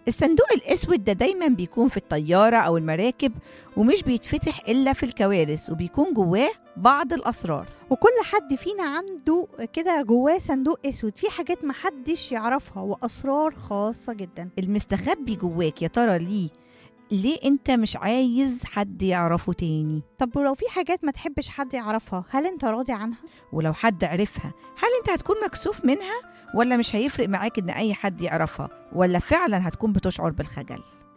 الصندوق الأسود ده دايما بيكون في الطيارة أو المراكب ومش بيتفتح إلا في الكوارث وبيكون جواه بعض الأسرار وكل حد فينا عنده كده جواه صندوق اسود فيه حاجات محدش يعرفها واسرار خاصه جدا المستخبي جواك يا ترى ليه ليه انت مش عايز حد يعرفه تاني طب ولو في حاجات ما تحبش حد يعرفها هل انت راضي عنها ولو حد عرفها هل انت هتكون مكسوف منها ولا مش هيفرق معاك ان اي حد يعرفها ولا فعلا هتكون بتشعر بالخجل